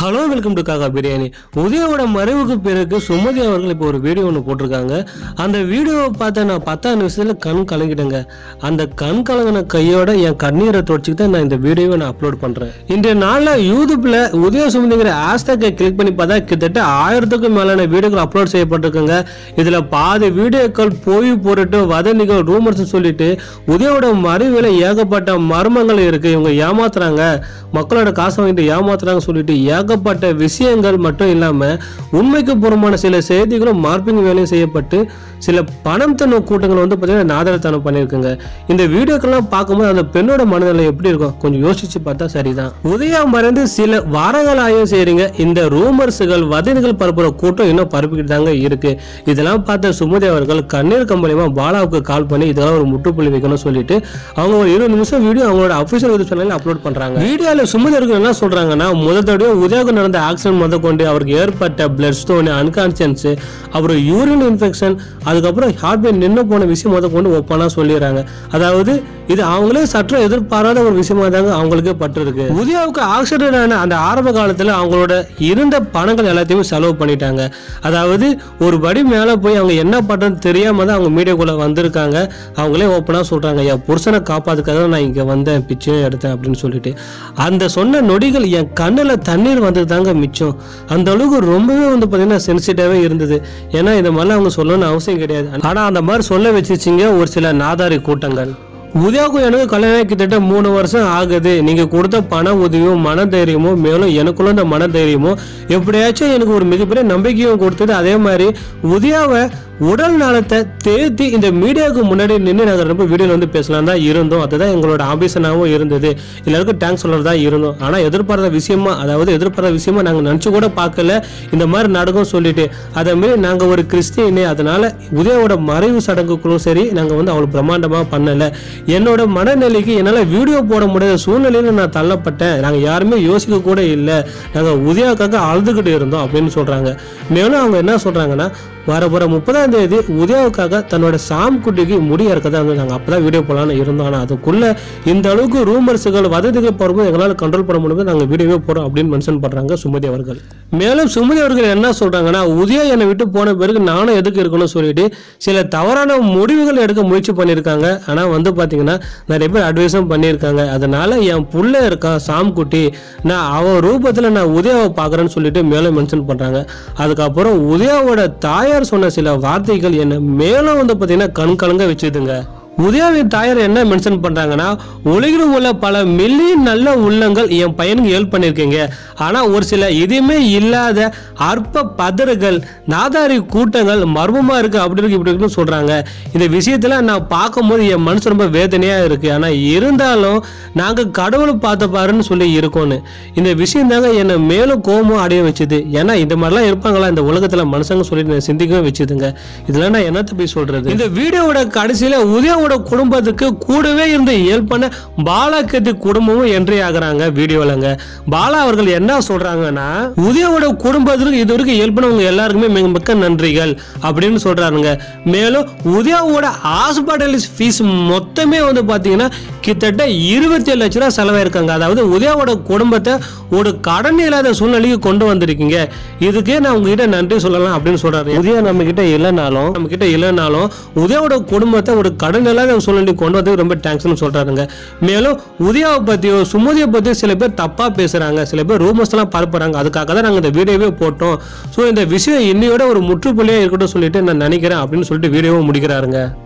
hello welcome to காக்கா பிரியாணி உதயோட மறைவுக்கு பிறகு சுமதி அவர்கள் இப்போ ஒரு வீடியோ ஒன்று போட்டிருக்காங்க அந்த வீடியோவை பார்த்த நான் பத்தாம் நிமிஷத்தில் கண் கலங்கிட்டேங்க அந்த கண் கலங்கின கையோட என் கண்ணீரை தொடச்சிட்டு தான் நான் இந்த வீடியோவை நான் அப்லோட் பண்ணுறேன் இன்றைய நாளில் யூடியூப்பில் உதய சுமதிங்கிற ஹேஷ்டேக்கை கிளிக் பண்ணி பார்த்தா கிட்டத்தட்ட ஆயிரத்துக்கும் மேலான வீடியோக்கள் அப்லோட் செய்யப்பட்டிருக்குங்க இதில் பாதி வீடியோக்கள் போய் போட்டுட்டு வதந்திகள் ரூமர்ஸ் சொல்லிட்டு உதயோட மறைவில் ஏகப்பட்ட மர்மங்கள் இருக்கு இவங்க ஏமாத்துறாங்க மக்களோட காசை வாங்கிட்டு ஏமாத்துறாங்க சொல்லிட்டு ஏகப்பட்ட விஷயங்கள் மட்டும் இல்லாம உண்மைக்கு புறமான சில செய்திகளும் மார்பிங் வேலையும் செய்யப்பட்டு சில பணம் தன்னும் கூட்டங்கள் வந்து பார்த்தீங்கன்னா நாதரத்தனம் பண்ணியிருக்குங்க இந்த வீடியோக்கெல்லாம் பார்க்கும்போது அந்த பெண்ணோட மனநிலை எப்படி இருக்கும் கொஞ்சம் யோசிச்சு பார்த்தா சரிதான் உதயா மறைந்து சில வாரங்களாயும் செய்றீங்க இந்த ரூமர்ஸுகள் வதந்திகள் பரப்புற கூட்டம் இன்னும் பரப்பிக்கிட்டு தாங்க இருக்கு இதெல்லாம் பார்த்த சுமதி அவர்கள் கண்ணீர் கம்பளியமா பாலாவுக்கு கால் பண்ணி இதெல்லாம் ஒரு முற்றுப்புள்ளி வைக்கணும் சொல்லிட்டு அவங்க ஒரு இருபது நிமிஷம் வீடியோ அவங்களோட அஃபிஷியல் யூடியூப் சேனலில் அப்லோட் பண்றாங்க வீடியோல சுமதி அவர்கள் என்ன சொல்றாங்கன்னா முதல் தடவை உதயாவுக்கு நடந்த ஆக்சிடென்ட் முத கொண்டு அவருக்கு ஏற்பட்ட பிளட் ஸ்டோன் அன்கான்சியன்ஸ் அவர் யூரின் இன்ஃபெக்ஷன் அதுக்கப்புறம் ஹார்ட் பீட் நின்று போன விஷயம் முத கொண்டு ஒப்பனா சொல்லிடுறாங்க அதாவது இது அவங்களே சற்று எதிர்பாராத ஒரு விஷயமா தாங்க அவங்களுக்கே பட்டிருக்கு உதயாவுக்கு ஆக்சிடென்ட் ஆன அந்த ஆரம்ப காலத்துல அவங்களோட இருந்த பணங்கள் எல்லாத்தையுமே செலவு பண்ணிட்டாங்க அதாவது ஒரு படி மேலே போய் அவங்க என்ன பண்றதுன்னு தெரியாம தான் அவங்க மீடியாக்குள்ள வந்திருக்காங்க அவங்களே ஓப்பனா சொல்றாங்க என் புருஷனை காப்பாத்துக்காக நான் இங்க வந்தேன் பிச்சையும் எடுத்தேன் அப்படின்னு சொல்லிட்டு அந்த சொன்ன நொடிகள் என் கண்ணுல தண்ணீர் வந்தது தாங்க மிச்சம் அந்த அளவுக்கு ரொம்பவே வந்து பாத்தீங்கன்னா சென்சிட்டிவாவே இருந்தது ஏன்னா இந்த மாதிரிலாம் அவங்க சொல்லணும்னு அவசியம் கிடையாது ஆனா அந்த மாதிரி சொல்ல வச்சிச்சிங்க ஒரு சில நாதாரி கூட்டங்கள் உதயாவுக்கும் எனக்கு கல்யாணம் கிட்டத்தட்ட மூணு வருஷம் ஆகுது நீங்க கொடுத்த பண உதவியும் மன தைரியமும் மேலும் எனக்குள்ள இந்த மன தைரியமும் எப்படியாச்சும் எனக்கு ஒரு மிகப்பெரிய நம்பிக்கையும் கொடுத்தது அதே மாதிரி உதயாவை உடல் நலத்தை தேத்தி இந்த மீடியாவுக்கு முன்னாடி நின்று நாங்கள் ரொம்ப வீடியோவில் வந்து பேசலாம் தான் இருந்தோம் அதுதான் எங்களோட ஆம்பிஷனாகவும் இருந்தது எல்லாருக்கும் தேங்க்ஸ் சொல்றது தான் இருந்தோம் ஆனால் எதிர்பாராத விஷயமா அதாவது எதிர்பாராத விஷயமா நாங்கள் நினச்சி கூட பார்க்கல இந்த மாதிரி நடக்கும் சொல்லிட்டு அதே மாதிரி நாங்கள் ஒரு கிறிஸ்டியனு அதனால உதயாவோட மறைவு சடங்குக்குள்ளும் சரி நாங்கள் வந்து அவ்வளோ பிரம்மாண்டமாக பண்ணலை என்னோட மனநிலைக்கு என்னால் வீடியோ போட முடியாத சூழ்நிலையில் நான் தள்ளப்பட்டேன் நாங்கள் யாருமே யோசிக்க கூட இல்லை நாங்கள் உதயாவுக்காக அழுதுகிட்டு இருந்தோம் அப்படின்னு சொல்கிறாங்க மேலும் அவங்க என்ன சொல்கிறாங்கன்னா வர வர முப்பதாம் தேதி உதயாவுக்காக தன்னோட சாம் குட்டிக்கு முடி இறக்கதான் வந்து நாங்கள் அப்போ தான் வீடியோ போடலான்னு இருந்தோம் ஆனால் அதுக்குள்ள இந்த அளவுக்கு ரூமர்ஸுகள் வதந்திகள் போடும்போது எங்களால் கண்ட்ரோல் பண்ண முடியாது நாங்கள் வீடியோவே போடுறோம் அப்படின்னு மென்ஷன் பண்ணுறாங்க சுமதி அவர்கள் மேலும் சுமதி அவர்கள் என்ன சொல்கிறாங்கன்னா உதயா என்னை விட்டு போன பிறகு நானும் எதுக்கு இருக்கணும்னு சொல்லிட்டு சில தவறான முடிவுகள் எடுக்க முயற்சி பண்ணியிருக்காங்க ஆனால் வந்து பார்த்தீங்கன்னா நிறைய பேர் அட்வைஸும் பண்ணியிருக்காங்க அதனால என் புள்ள இருக்கான் சாம் குட்டி நான் அவன் ரூபத்தில் நான் உதயாவை பார்க்குறேன்னு சொல்லிட்டு மேலும் மென்ஷன் பண்ணுறாங்க அதுக்கப்புறம் உதயாவோட தாயார் சொன்ன சில வார்த்தைகள் என்ன மேலும் வந்து பார்த்தீங்கன்னா கண் கலங்க வச்சுதுங்க உதயாவின் தாயார் என்ன மென்ஷன் பண்றாங்கன்னா உலகிலும் உள்ள பல மில்லியன் நல்ல உள்ளங்கள் என் பையனுக்கு ஹெல்ப் பண்ணியிருக்கீங்க ஆனா ஒரு சில எதுவுமே இல்லாத அற்ப பதறுகள் நாதாரி கூட்டங்கள் மர்மமா இருக்கு அப்படி இருக்கு இப்படி இருக்குன்னு சொல்றாங்க இந்த விஷயத்துல நான் பார்க்கும்போது என் மனசு ரொம்ப வேதனையா இருக்கு ஆனா இருந்தாலும் நாங்க கடவுளை பார்த்த பாருன்னு சொல்லி இருக்கோன்னு இந்த விஷயம் தாங்க என்னை மேலும் கோபமும் அடைய வச்சுது ஏன்னா இந்த மாதிரிலாம் இருப்பாங்களா இந்த உலகத்துல மனுஷங்க சொல்லி நான் சிந்திக்கவே வச்சுதுங்க இதெல்லாம் நான் என்னத்த போய் சொல்றது இந்த வீடியோவோட கடைசியில உதயாவோட குடும்பத்துக்கு கூடவே இருந்து ஹெல்ப் பண்ண பாலா கத்தி குடும்பமும் என்ட்ரி ஆகுறாங்க வீடியோலங்க பாலா அவர்கள் என்ன சொல்றாங்கன்னா உதயாவோட குடும்பத்திற்கு இது வரைக்கும் ஹெல்ப் பண்ணவங்க எல்லாருக்குமே மிக மிக்க நன்றிகள் அப்படின்னு சொல்றாருங்க மேலும் உதயாவோட ஹாஸ்பிட்டல் ஃபீஸ் மொத்தமே வந்து பாத்தீங்கன்னா கிட்டத்தட்ட இருபத்தி ஏழு லட்ச ரூபா செலவாயிருக்காங்க அதாவது உதயாவோட குடும்பத்தை ஒரு கடன் இல்லாத சூழ்நிலைக்கு கொண்டு வந்திருக்கீங்க இதுக்கே நான் உங்ககிட்ட நன்றி சொல்லலாம் அப்படின்னு சொல்றாரு உதயா நம்ம கிட்ட இல்லைனாலும் நம்ம கிட்ட இல்லைனாலும் உதயாவோட குடும்பத்தை ஒரு கடன் இல்லாத சூழ்நிலைக்கு கொண்டு வந்தது ரொம்ப தேங்க்ஸ்னு சொல்றாருங்க மேலும் உதயாவை பத்தியோ சுமதியை பத்தியோ சில பேர் தப்பா பேசுறாங்க சில பேர் ரூமர்ஸ் எல்லாம் பரப்புறாங்க அதுக்காக தான் நாங்க இந்த வீடியோவே போட்டோம் ஸோ இந்த விஷயம் இன்னையோட ஒரு முற்றுப்புள்ளியா இருக்கட்டும் சொல்லிட்டு நான் நினைக்கிறேன் அப்படின்னு சொல்லிட்டு வீடியோவை முடிக்கிறாருங்க